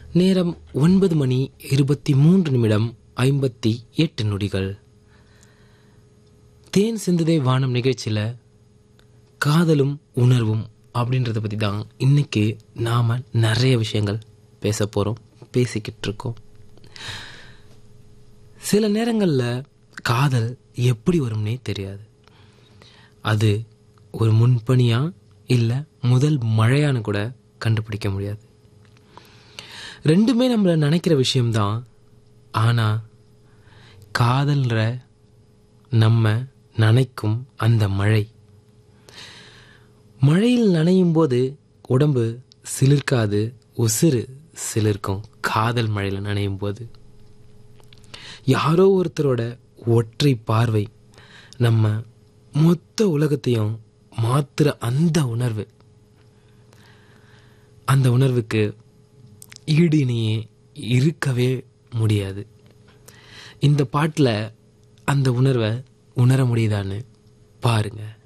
நேரம் ஒன்பது மணி இருபத்தி மூன்று நிமிடம் ஐம்பத்தி எட்டு நொடிகள் தேன் சிந்துதே வானம் நிகழ்ச்சியில் காதலும் உணர்வும் அப்படின்றத பற்றி தான் இன்னைக்கு நாம் நிறைய விஷயங்கள் பேச போகிறோம் பேசிக்கிட்டு இருக்கோம் சில நேரங்களில் காதல் எப்படி வரும்னே தெரியாது அது ஒரு முன்பணியா இல்லை முதல் மழையான்னு கூட கண்டுபிடிக்க முடியாது ரெண்டுமே நம்மள நினைக்கிற விஷயம்தான் ஆனால் காதல்ன்ற நம்ம நினைக்கும் அந்த மழை மழையில் நனையும் போது உடம்பு சிலிர்க்காது உசுறு சிலிர்க்கும் காதல் மழையில் நனையும் போது யாரோ ஒருத்தரோட ஒற்றை பார்வை நம்ம மொத்த உலகத்தையும் மாத்துற அந்த உணர்வு அந்த உணர்வுக்கு ஈடு இணையே இருக்கவே முடியாது இந்த பாட்டில் அந்த உணர்வை உணர முடியுதான்னு பாருங்கள்